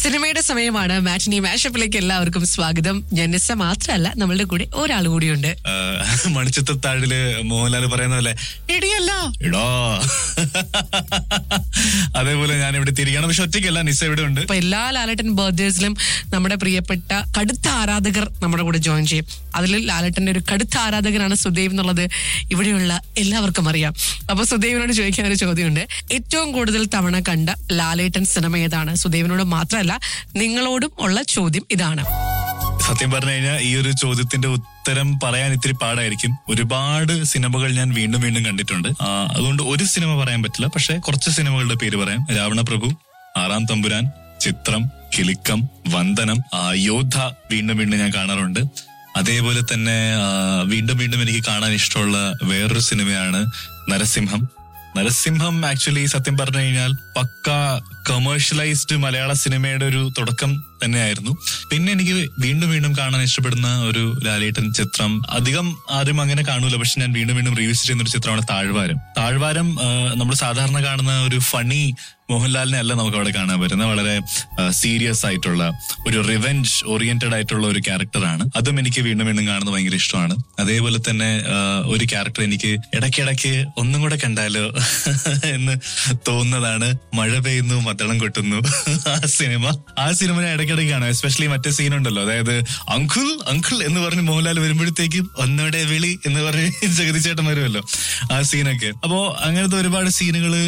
സിനിമയുടെ സമയമാണ് മാറ്റിനി മാഷപ്പിലേക്ക് എല്ലാവർക്കും സ്വാഗതം ഞാൻ നിസ്സ മാത്രമല്ല നമ്മളുടെ കൂടെ ഒരാൾ കൂടിയുണ്ട് മണിച്ചിത്രത്താഴില് മോഹൻലാൽ പറയുന്ന പോലെ ഇടിയല്ല ഇടോ അതേപോലെ ഞാൻ ഇവിടെ തിരികണം പക്ഷെ ഒറ്റയ്ക്കല്ല നിസ്സ ഇവിടെ ഉണ്ട് അപ്പൊ എല്ലാ ലാലട്ടൻ ബർത്ത്ഡേസിലും നമ്മുടെ പ്രിയപ്പെട്ട കടുത്ത ആരാധകർ നമ്മുടെ കൂടെ ജോയിൻ ചെയ്യും അതിൽ ലാലട്ടന്റെ ഒരു കടുത്ത ആരാധകനാണ് സുദേവ് എന്നുള്ളത് ഇവിടെയുള്ള എല്ലാവർക്കും അറിയാം അപ്പൊ സുദേവിനോട് ചോദിക്കാൻ ഒരു ചോദ്യമുണ്ട് ഏറ്റവും കൂടുതൽ തവണ കണ്ട ലാലേട്ടൻ സിനിമ ഏതാണ് സുദേവിനോട് മാത്രമല്ല നിങ്ങളോടും ഉള്ള ചോദ്യം ഇതാണ് സത്യം പറഞ്ഞു കഴിഞ്ഞാൽ ഈ ഒരു ചോദ്യത്തിന്റെ ഉത്തരം പറയാൻ ഇത്തിരി പാടായിരിക്കും ഒരുപാട് സിനിമകൾ ഞാൻ വീണ്ടും വീണ്ടും കണ്ടിട്ടുണ്ട് ആ, അതുകൊണ്ട് ഒരു സിനിമ പറയാൻ പറ്റില്ല പക്ഷെ കുറച്ച് സിനിമകളുടെ പേര് പറയാം രാവണപ്രഭു ആറാം തമ്പുരാൻ ചിത്രം കിലുക്കം വന്ദനം ആ, യോദ്ധ വീണ്ടും വീണ്ടും ഞാൻ കാണാറുണ്ട് അതേപോലെ തന്നെ ആ, വീണ്ടും വീണ്ടും എനിക്ക് കാണാൻ ഇഷ്ടമുള്ള വേറൊരു സിനിമയാണ് നരസിംഹം നരസിംഹം ആക്ച്വലി സത്യം പറഞ്ഞു കഴിഞ്ഞാൽ പക്ക കമേഴ്ഷ്യലൈസ്ഡ് മലയാള സിനിമയുടെ ഒരു തുടക്കം തന്നെയായിരുന്നു പിന്നെ എനിക്ക് വീണ്ടും വീണ്ടും കാണാൻ ഇഷ്ടപ്പെടുന്ന ഒരു ലാലേട്ടൻ ചിത്രം അധികം ആരും അങ്ങനെ കാണൂല പക്ഷെ ഞാൻ വീണ്ടും വീണ്ടും റിവ്യൂസ് ചെയ്യുന്ന ഒരു ചിത്രമാണ് താഴ്വാരം താഴ്വാരം നമ്മൾ സാധാരണ കാണുന്ന ഒരു ഫണി മോഹൻലാലിനെ അല്ല നമുക്ക് അവിടെ കാണാൻ പറ്റുന്ന വളരെ സീരിയസ് ആയിട്ടുള്ള ഒരു റിവെഞ്ച് ഓറിയന്റഡ് ആയിട്ടുള്ള ഒരു ക്യാരക്ടറാണ് അതും എനിക്ക് വീണ്ടും വീണ്ടും കാണുന്നത് ഭയങ്കര ഇഷ്ടമാണ് അതേപോലെ തന്നെ ആ, ഒരു ക്യാരക്ടർ എനിക്ക് ഇടയ്ക്കിടയ്ക്ക് ഒന്നും കൂടെ കണ്ടാലോ എന്ന് തോന്നുന്നതാണ് മഴ പെയ്യുന്നു മദ്ദളം കൊട്ടുന്നു ആ സിനിമ ആ സിനിമ ഞാൻ ഇടയ്ക്കിടയ്ക്ക് കാണും എസ്പെഷ്യലി മറ്റേ സീൻ ഉണ്ടല്ലോ അതായത് അങ്കിൾ അങ്കിൾ എന്ന് പറഞ്ഞ് മോഹൻലാൽ വരുമ്പോഴത്തേക്കും ഒന്നോടെ വിളി എന്ന് പറഞ്ഞ് ജഗതി ചേട്ടൻ വരുമല്ലോ ആ സീനൊക്കെ അപ്പോ അങ്ങനത്തെ ഒരുപാട് സീനുകൾ